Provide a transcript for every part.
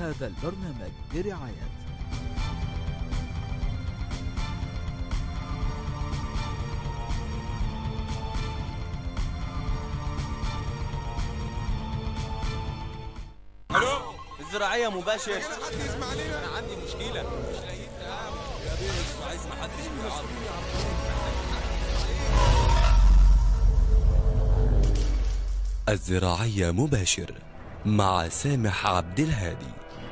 هذا البرنامج برعاية الو الزراعيه مباشر حد يسمع لنا انا عندي مشكله مش لاقيين يا بيه عايز ما حدش الزراعية مباشر مع سامح عبد الهادي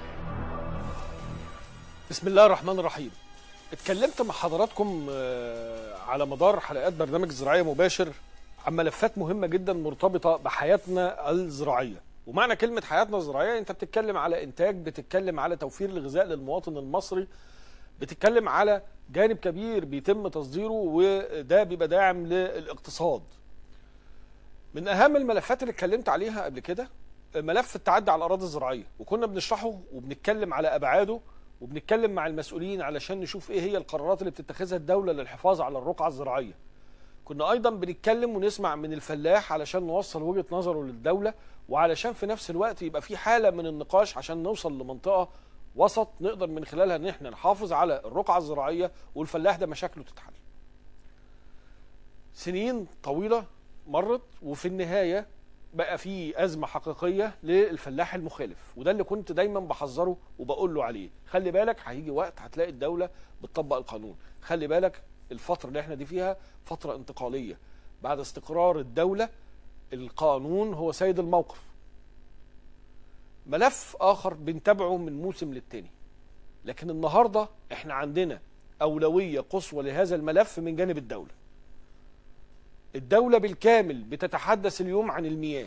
بسم الله الرحمن الرحيم اتكلمت مع حضراتكم آه، على مدار حلقات برنامج الزراعية مباشر عن ملفات مهمة جدا مرتبطة بحياتنا الزراعية ومعنى كلمة حياتنا الزراعية انت بتتكلم على انتاج بتتكلم على توفير الغذاء للمواطن المصري بتتكلم على جانب كبير بيتم تصديره وده بيبقى داعم للاقتصاد من اهم الملفات اللي اتكلمت عليها قبل كده ملف التعدي على الاراضي الزراعيه وكنا بنشرحه وبنتكلم على ابعاده وبنتكلم مع المسؤولين علشان نشوف ايه هي القرارات اللي بتتخذها الدوله للحفاظ على الرقعه الزراعيه كنا ايضا بنتكلم ونسمع من الفلاح علشان نوصل وجهه نظره للدوله وعلشان في نفس الوقت يبقى في حاله من النقاش عشان نوصل لمنطقه وسط نقدر من خلالها ان احنا نحافظ على الرقعه الزراعيه والفلاح ده مشاكله تتحل سنين طويله مرت وفي النهايه بقى في ازمه حقيقيه للفلاح المخالف وده اللي كنت دايما بحذره وبقول له عليه خلي بالك هيجي وقت هتلاقي الدوله بتطبق القانون خلي بالك الفتره اللي احنا دي فيها فتره انتقاليه بعد استقرار الدوله القانون هو سيد الموقف ملف اخر بنتابعه من موسم للتاني لكن النهارده احنا عندنا اولويه قصوى لهذا الملف من جانب الدوله الدولة بالكامل بتتحدث اليوم عن المياه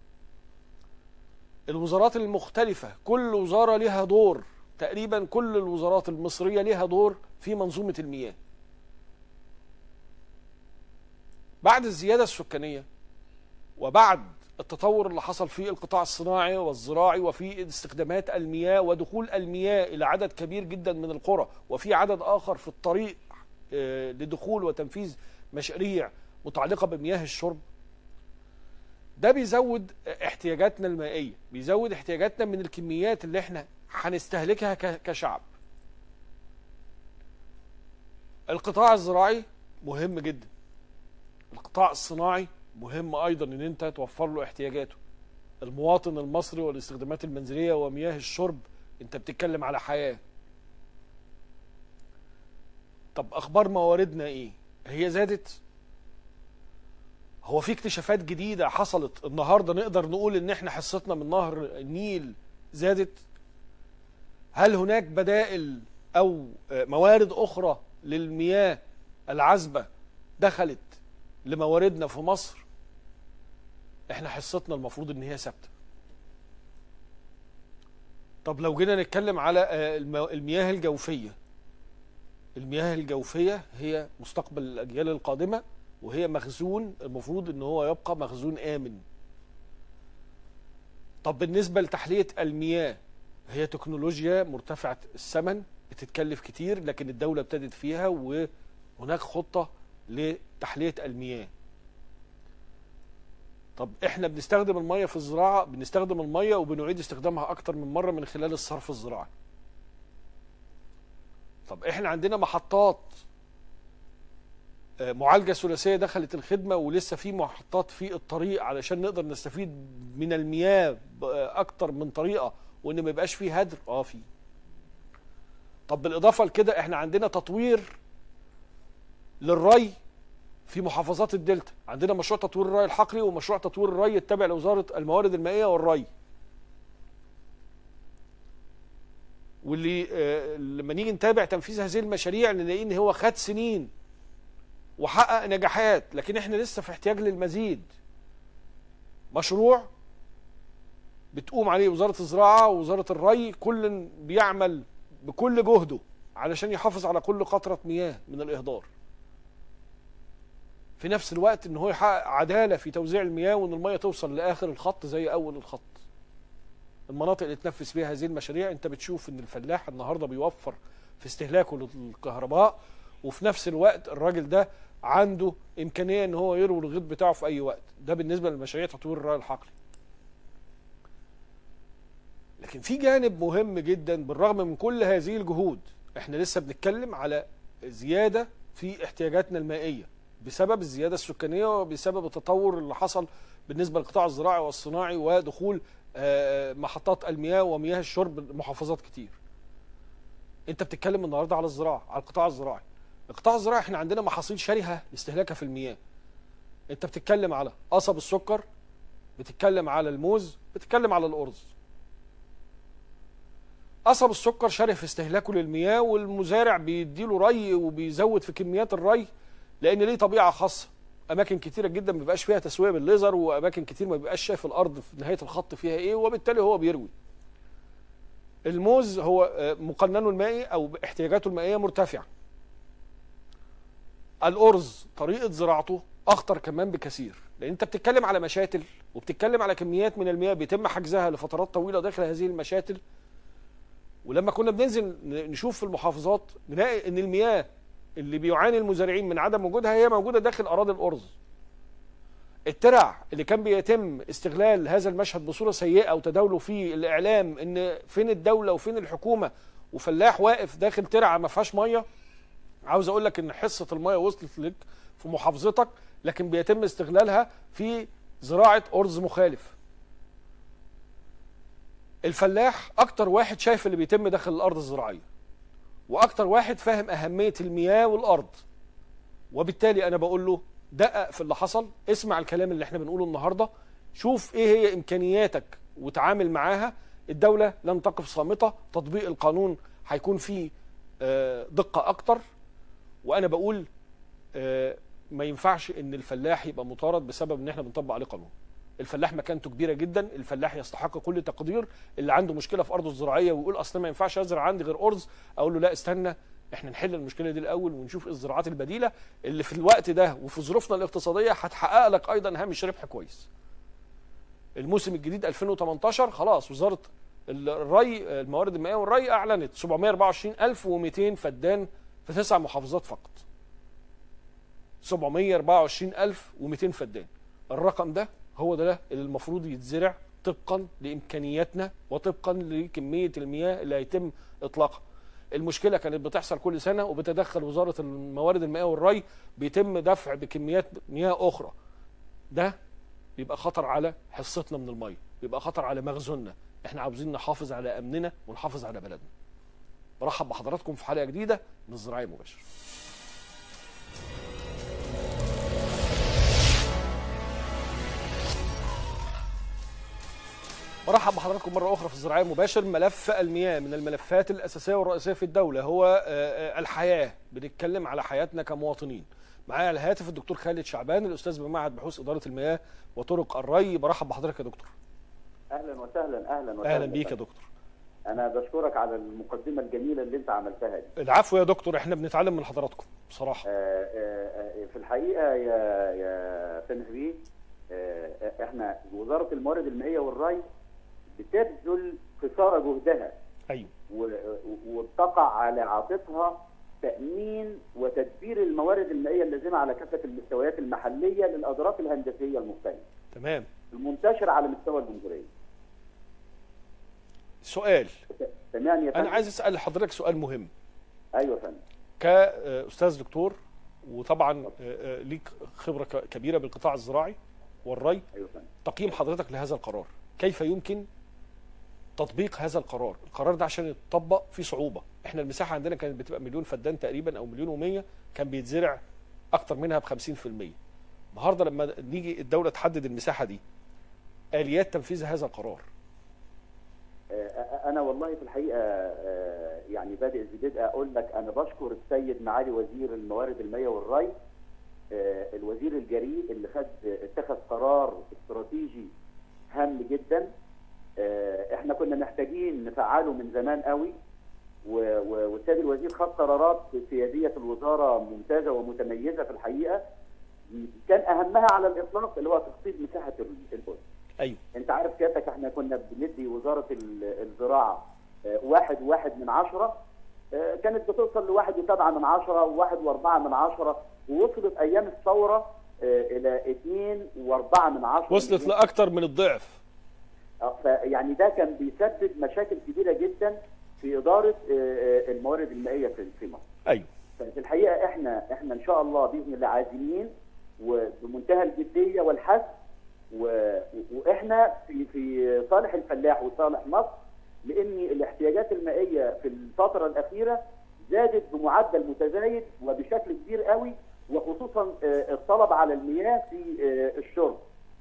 الوزارات المختلفة كل وزارة لها دور تقريبا كل الوزارات المصرية لها دور في منظومة المياه بعد الزيادة السكانية وبعد التطور اللي حصل في القطاع الصناعي والزراعي وفي استخدامات المياه ودخول المياه إلى عدد كبير جدا من القرى وفي عدد آخر في الطريق آه، لدخول وتنفيذ مشاريع متعلقه بمياه الشرب ده بيزود احتياجاتنا المائيه بيزود احتياجاتنا من الكميات اللي احنا هنستهلكها ك- كشعب القطاع الزراعي مهم جدا القطاع الصناعي مهم ايضا ان انت توفر له احتياجاته المواطن المصري والاستخدامات المنزليه ومياه الشرب انت بتتكلم على حياه طب اخبار مواردنا ايه هي زادت هو في اكتشافات جديدة حصلت النهاردة نقدر نقول ان احنا حصتنا من نهر النيل زادت هل هناك بدائل او آه، موارد اخرى للمياه العذبة دخلت لمواردنا في مصر احنا حصتنا المفروض ان هي ثابتة طب لو جينا نتكلم على آه، المو- المياه الجوفية المياه الجوفية هي مستقبل الأجيال القادمة وهي مخزون المفروض ان هو يبقى مخزون امن طب بالنسبه لتحليه المياه هي تكنولوجيا مرتفعه الثمن بتتكلف كتير لكن الدوله ابتدت فيها وهناك خطه لتحليه المياه طب احنا بنستخدم الميه في الزراعه بنستخدم الميه وبنعيد استخدامها اكتر من مره من خلال الصرف الزراعي طب احنا عندنا محطات آه، معالجه ثلاثيه دخلت الخدمه ولسه في محطات في الطريق علشان نقدر نستفيد من المياه باكتر من طريقه وان ما يبقاش فيه هدر اه في طب بالاضافه لكده احنا عندنا تطوير للري في محافظات الدلتا عندنا مشروع تطوير الري الحقلي ومشروع تطوير الري التابع لوزاره الموارد المائيه والري واللي آه، لما نيجي نتابع تنفيذ هذه المشاريع نلاقي ان هو خد سنين وحقق نجاحات لكن احنا لسه في احتياج للمزيد مشروع بتقوم عليه وزارة الزراعة ووزارة الري كل بيعمل بكل جهده علشان يحافظ على كل قطرة مياه من الإهدار في نفس الوقت ان هو يحقق عدالة في توزيع المياه وان المياه توصل لآخر الخط زي أول الخط المناطق اللي تنفذ فيها هذه المشاريع انت بتشوف ان الفلاح النهارده بيوفر في استهلاكه للكهرباء وفي نفس الوقت الراجل ده عنده امكانيه ان هو يروي الغيط بتاعه في اي وقت ده بالنسبه لمشاريع تطوير الري الحقلي لكن في جانب مهم جدا بالرغم من كل هذه الجهود احنا لسه بنتكلم على زياده في احتياجاتنا المائيه بسبب الزياده السكانيه وبسبب التطور اللي حصل بالنسبه للقطاع الزراعي والصناعي ودخول آه، محطات المياه ومياه الشرب لمحافظات كتير. انت بتتكلم النهارده على الزراعه على القطاع الزراعي. القطاع الزراعي احنا عندنا محاصيل شرهه لاستهلاكها في المياه. انت بتتكلم على قصب السكر بتتكلم على الموز بتتكلم على الارز. قصب السكر شره في استهلاكه للمياه والمزارع بيديله ري وبيزود في كميات الري لان ليه طبيعه خاصه اماكن كتيره جدا ما بيبقاش فيها تسويه بالليزر واماكن كتير ما بيبقاش شايف الارض في نهايه الخط فيها ايه وبالتالي هو بيروي الموز هو آه، مقننه المائي او احتياجاته المائيه مرتفعه الارز طريقه زراعته اخطر كمان بكثير لان انت بتتكلم على مشاتل وبتتكلم على كميات من المياه بيتم حجزها لفترات طويله داخل هذه المشاتل ولما كنا بننزل ن- نشوف في المحافظات نلاقي ان المياه اللي بيعاني المزارعين من عدم وجودها هي موجوده داخل اراضي الارز. الترع اللي كان بيتم استغلال هذا المشهد بصوره سيئه وتداوله في الاعلام ان فين الدوله وفين الحكومه وفلاح واقف داخل ترعه ما فيهاش ميه عاوز اقول لك ان حصه الميه وصلت لك في محافظتك لكن بيتم استغلالها في زراعه ارز مخالف. الفلاح اكتر واحد شايف اللي بيتم داخل الارض الزراعيه واكتر واحد فاهم اهميه المياه والارض وبالتالي انا بقول له دقق في اللي حصل اسمع الكلام اللي احنا بنقوله النهارده شوف ايه هي امكانياتك وتعامل معاها الدوله لن تقف صامته تطبيق القانون هيكون فيه آه، دقه اكتر وانا بقول آه، ما ينفعش ان الفلاح يبقى مطارد بسبب ان احنا بنطبق عليه قانون الفلاح مكانته كبيره جدا الفلاح يستحق كل تقدير اللي عنده مشكله في ارضه الزراعيه ويقول اصل ما ينفعش ازرع عندي غير ارز اقول له لا استنى احنا نحل المشكله دي الاول ونشوف إيه الزراعات البديله اللي في الوقت ده وفي ظروفنا الاقتصاديه هتحقق لك ايضا هامش ربح كويس الموسم الجديد 2018 خلاص وزاره الري الموارد المائيه والري اعلنت 724200 فدان في تسع محافظات فقط 724200 فدان الرقم ده هو ده اللي المفروض يتزرع طبقا لامكانياتنا وطبقا لكميه المياه اللي هيتم اطلاقها المشكله كانت بتحصل كل سنه وبتدخل وزاره الموارد المائيه والري بيتم دفع بكميات مياه اخرى ده بيبقى خطر على حصتنا من الميه بيبقى خطر على مخزوننا احنا عاوزين نحافظ على امننا ونحافظ على بلدنا برحب بحضراتكم في حلقه جديده من الزراعي مباشر برحب بحضراتكم مرة أخرى في الزراعية مباشر ملف المياه من الملفات الأساسية والرئيسية في الدولة هو آه، آه، الحياة بنتكلم على حياتنا كمواطنين معايا على الهاتف الدكتور خالد شعبان الأستاذ بمعهد بحوث إدارة المياه وطرق الري برحب بحضرتك يا دكتور اهلا وسهلا اهلا وسهلا أهلا بيك يا دكتور انا بشكرك على المقدمه الجميله اللي انت عملتها دي العفو يا دكتور احنا بنتعلم من حضراتكم بصراحة آه، آه، آه، في الحقيقه يا يا سامح بيه آه، آه، احنا وزاره الموارد المائيه والري بتبذل قصارى جهدها أيوه و- و- وبتقع على عاتقها تامين وتدبير الموارد المائيه اللازمه على كافه المستويات المحليه للاضراف الهندسيه المختلفه تمام المنتشره على مستوى الجمهوريه سؤال تمام يا أنا فندم عايز أسأل حضرتك سؤال مهم ايوه يا فندم كأستاذ دكتور وطبعا آه، آه، ليك خبرة ك- كبيرة بالقطاع الزراعي والري ايوه يا فندم تقييم حضرتك لهذا القرار كيف يمكن تطبيق هذا القرار القرار ده عشان يتطبق فيه صعوبة احنا المساحة عندنا كانت بتبقى مليون فدان تقريبا او مليون ومية كان بيتزرع اكتر منها بخمسين في المية النهاردة لما نيجي الدولة تحدد المساحة دي آليات تنفيذ هذا القرار آه، انا والله في الحقيقه آه، يعني بادئ بدء اقول لك انا بشكر السيد معالي وزير الموارد المائيه والري آه، الوزير الجريء اللي خد اتخذ قرار استراتيجي هام جدا آه، احنا كنا محتاجين نفعله من زمان قوي و- و- والسيد الوزير خد قرارات سياديه الوزاره ممتازه ومتميزه في الحقيقه كان اهمها على الاطلاق اللي هو تخفيض مساحه ال- البن ايوه انت عارف سيادتك احنا كنا بندي وزاره ال- الزراعه آه، واحد واحد من عشرة آه، كانت بتوصل لواحد وسبعة من عشرة وواحد واربعة من عشرة ووصلت ايام الثورة آه، الى اتنين واربعة من عشرة وصلت مليون. لاكتر من الضعف آه، فيعني ده كان بيسبب مشاكل كبيره جدا في اداره آه، آه، الموارد المائيه في في مصر. ايوه ففي الحقيقه احنا احنا ان شاء الله باذن الله عازمين وبمنتهى الجديه والحث و- واحنا في في صالح الفلاح وصالح مصر لان الاحتياجات المائيه في الفتره الاخيره زادت بمعدل متزايد وبشكل كبير قوي وخصوصا آه، الطلب على المياه في آه، الشرب.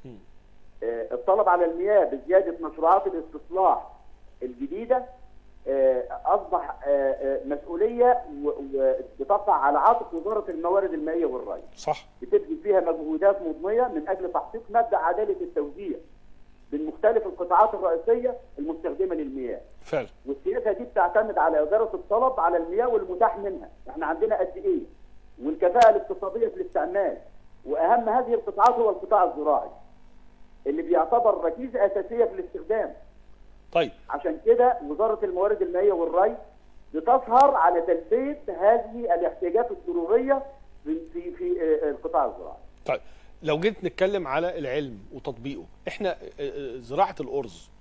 آه، الطلب على المياه بزياده مشروعات الاستصلاح الجديده آه، اصبح آه، آه، مسؤوليه و- وبتقع على عاتق وزاره الموارد المائيه والري. صح بتبذل فيها مجهودات مضنيه من اجل تحقيق مبدا عداله التوزيع بين مختلف القطاعات الرئيسيه المستخدمه للمياه. فعلا والسياسه دي بتعتمد على اداره الطلب على المياه والمتاح منها، احنا عندنا قد ايه؟ والكفاءه الاقتصاديه في الاستعمال واهم هذه القطاعات هو القطاع الزراعي اللي بيعتبر ركيزه اساسيه في الاستخدام طيب عشان كده وزاره الموارد المائيه والري بتسهر على تلبيه هذه الاحتياجات الضروريه في في, في آه، القطاع الزراعي. طيب لو جيت نتكلم على العلم وتطبيقه احنا آه، آه، زراعه الارز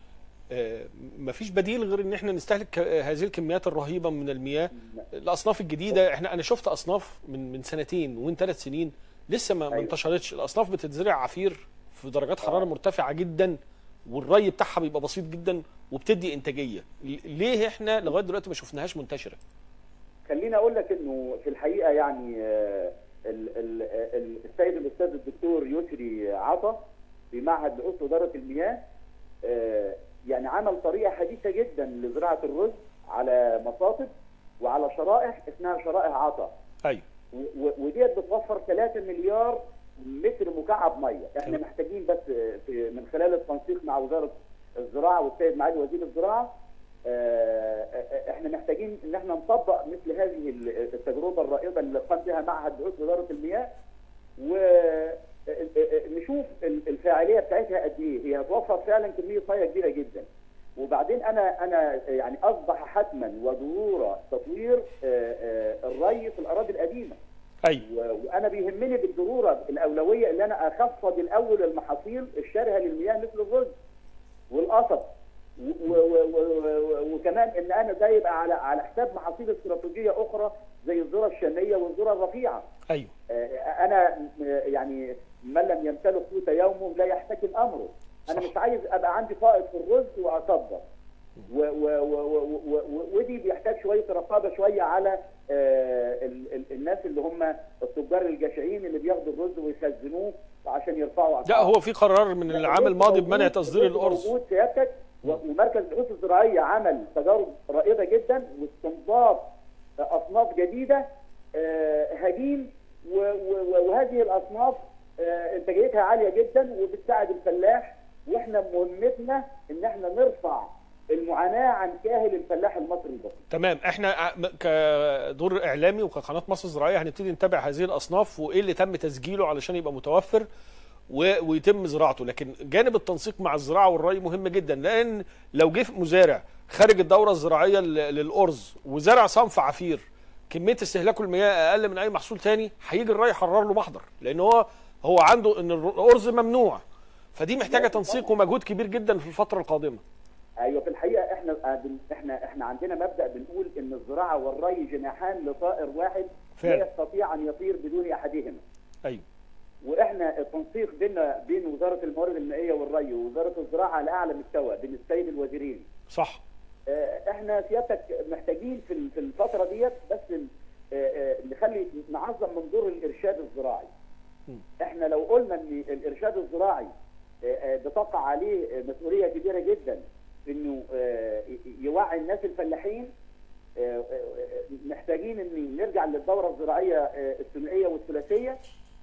آه، مفيش بديل غير ان احنا نستهلك ك- آه، هذه الكميات الرهيبه من المياه الاصناف الجديده احنا انا شفت اصناف من من سنتين ومن ثلاث سنين لسه ما ما أيوة. انتشرتش الاصناف بتتزرع عفير في درجات حراره مرتفعه جدا والري بتاعها بيبقى بسيط جدا وبتدي انتاجيه ل- ليه احنا لغايه دلوقتي ما شفناهاش منتشره خليني اقول لك انه في الحقيقه يعني آه، ال- ال- ال- السيد الاستاذ الدكتور يسري عطا في معهد بحوث اداره المياه آه، يعني عمل طريقه حديثه جدا لزراعه الرز على مصاطب وعلى شرائح اسمها شرائح عطا ايوه و- و- وديت بتوفر 3 مليار متر مكعب ميه احنا تمام. محتاجين بس في من خلال التنسيق مع وزاره الزراعه والسيد معالي وزير الزراعه آه، آه، احنا محتاجين ان احنا نطبق مثل هذه ال- التجربه الرائده اللي قام بها معهد بحوث اداره المياه ونشوف الفاعليه بتاعتها قد ايه هي هتوفر فعلا كميه ميه كبيره جدا وبعدين انا انا يعني اصبح حتما وضروره تطوير آه، آه، الري في الاراضي القديمه ايوه و- وانا بيهمني بالضروره الاولويه ان انا اخفض الاول المحاصيل الشارهه للمياه مثل الرز والقصب و- و- و- و- و- وكمان ان انا ده يبقى على على حساب محاصيل استراتيجيه اخرى زي الذره الشاميه والذره الرفيعه ايوه آه، انا آه، يعني من لم يمتلك قوت يومه لا يحتكم امره انا صح. مش عايز ابقى عندي فائض في الرز واصدر و- و- و- و- و- و- ودي بيحتاج شويه رقابه شويه على آه، ال- ال- الناس اللي هم التجار الجشعين اللي بياخدوا الرز ويخزنوه عشان يرفعوا لا اسعاره هو في قرار من العام الماضي بمنع تصدير الرز الارز موجود سيادتك و- ومركز البحوث الزراعيه عمل تجارب رائده جدا واستنباط اصناف جديده آه، هجين و- و- وهذه الاصناف آه، انتاجيتها عاليه جدا وبتساعد الفلاح واحنا مهمتنا ان احنا نرفع المعاناه عن كاهل الفلاح المصري البسيط. تمام احنا ع- م- كدور اعلامي وكقناه مصر الزراعيه هنبتدي نتابع هذه الاصناف وايه اللي تم تسجيله علشان يبقى متوفر و- ويتم زراعته لكن جانب التنسيق مع الزراعه والري مهم جدا لان لو جه مزارع خارج الدوره الزراعيه ل- للارز وزرع صنف عفير كميه استهلاكه المياه اقل من اي محصول تاني هيجي الري يحرر له محضر لان هو هو عنده ان الارز ممنوع فدي محتاجه تنسيق ومجهود كبير جدا في الفتره القادمه ايوه في الحقيقه احنا احنا احنا عندنا مبدا بنقول ان الزراعه والري جناحان لطائر واحد فعلا. لا يستطيع ان يطير بدون احدهما. ايوه واحنا التنسيق بيننا بين وزاره الموارد المائيه والري ووزاره الزراعه على اعلى مستوى بين السيد الوزيرين. صح آه، احنا سيادتك محتاجين في ال- في الفتره ديت بس ال- آه، آه، نخلي نعظم من دور الارشاد الزراعي. احنا لو قلنا ان الارشاد الزراعي آه، آه، بتقع عليه آه، مسؤوليه كبيره جدا في انه آه، ي- يوعي الناس الفلاحين آه، آه، آه، محتاجين ان نرجع للدوره الزراعيه آه، الثنائيه والثلاثيه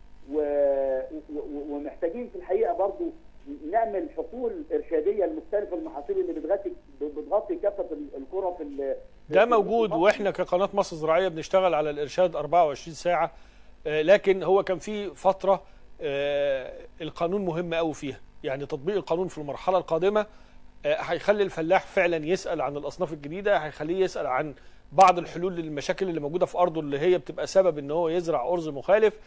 و- و- ومحتاجين في الحقيقه برضو نعمل حقول ارشاديه لمختلف المحاصيل اللي بتغطي بتغطي كافه القرى في ال- ده في- موجود في مصر. واحنا كقناه مصر الزراعيه بنشتغل على الارشاد 24 ساعه آه، لكن هو كان في فتره آه، القانون مهم قوي فيها يعني تطبيق القانون في المرحله القادمه آه، هيخلي الفلاح فعلا يسال عن الاصناف الجديده هيخليه يسال عن بعض الحلول للمشاكل اللي موجوده في ارضه اللي هي بتبقى سبب ان هو يزرع ارز مخالف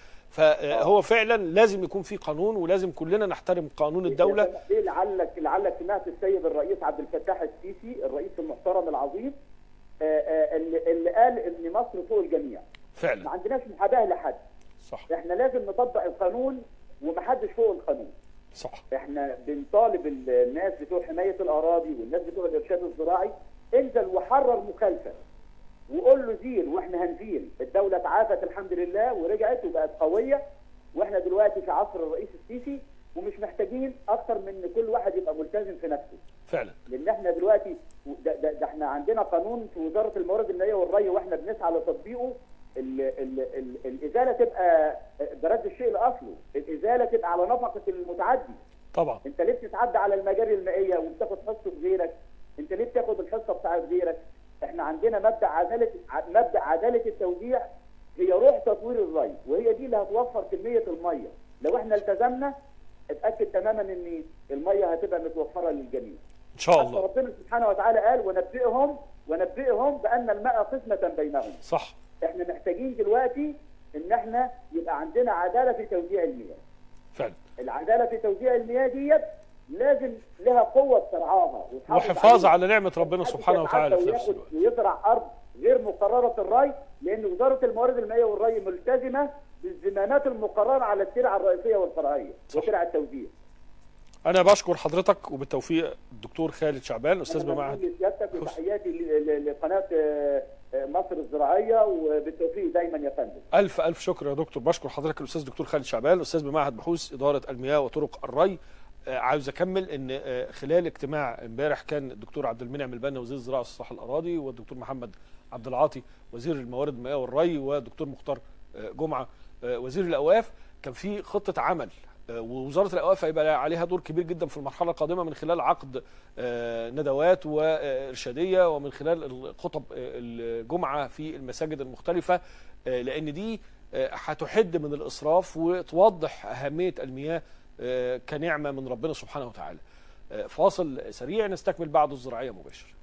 فهو فعلا لازم يكون في قانون ولازم كلنا نحترم قانون الدوله ليه لعلك لعلك سمعت السيد الرئيس عبد الفتاح السيسي الرئيس المحترم العظيم آه، آه، اللي اللي قال ان مصر فوق الجميع ما فعلا عندناش محاباه لحد صح احنا لازم نطبق القانون ومحدش فوق القانون صح احنا بنطالب ال- الناس بتوع حمايه الاراضي والناس بتوع الارشاد الزراعي انزل وحرر مخالفه وقول له زيل واحنا هنزيل الدوله تعافت الحمد لله ورجعت وبقت قويه واحنا دلوقتي في عصر الرئيس السيسي ومش محتاجين اكتر من ان كل واحد يبقى ملتزم في نفسه فعلا لان احنا دلوقتي ده, ده, ده احنا عندنا قانون في وزاره الموارد المائيه والري واحنا بنسعى لتطبيقه ال ال ال الازاله تبقى برد الشيء لاصله، الازاله تبقى على نفقه المتعدي، طبعا انت ليه بتتعدى على المجاري المائيه وبتاخد حصه غيرك؟ انت ليه بتاخد الحصه بتاعت غيرك؟ احنا عندنا مبدا عداله ع- مبدا عداله التوزيع هي روح تطوير الري وهي دي اللي هتوفر كميه الميه، لو احنا التزمنا اتاكد تماما ان الميه هتبقى متوفره للجميع. ان شاء حتى الله ربنا سبحانه وتعالى قال ونبئهم ونبئهم بان الماء قسمه بينهم صح احنا محتاجين دلوقتي ان احنا يبقى عندنا عداله في توزيع المياه فعلا العداله في توزيع المياه ديت لازم لها قوه ترعاها وتحافظ وحفاظ عليها. على نعمه ربنا محدش سبحانه وتعالى في يتعدى نفس وياخد الوقت ويزرع ارض غير مقرره الري لان وزاره الموارد المائيه والري ملتزمه بالزمامات المقرره على الترعه الرئيسيه والفرعيه صح. وترعه التوزيع انا بشكر حضرتك وبالتوفيق الدكتور خالد شعبان استاذ أنا بمعهد بقول لسيادتك وتحياتي ل- ل- لقناه آه، آه، مصر الزراعيه وبالتوفيق دايما يا فندم الف الف شكر يا دكتور بشكر حضرتك الاستاذ دكتور خالد شعبان استاذ بمعهد بحوث اداره المياه وطرق الري آه، عاوز اكمل ان آه، خلال اجتماع امبارح كان الدكتور عبد المنعم البنا وزير الزراعه والصحه الاراضي والدكتور محمد عبد العاطي وزير الموارد المائيه والري والدكتور مختار آه، جمعه آه، وزير الاوقاف كان في خطه عمل آه، ووزاره الاوقاف هيبقى عليها دور كبير جدا في المرحله القادمه من خلال عقد آه، ندوات وارشاديه ومن خلال خطب آه، الجمعه في المساجد المختلفه آه، لان دي آه، هتحد من الاسراف وتوضح اهميه المياه آه، كنعمه من ربنا سبحانه وتعالى. آه، فاصل سريع نستكمل بعده الزراعيه مباشر.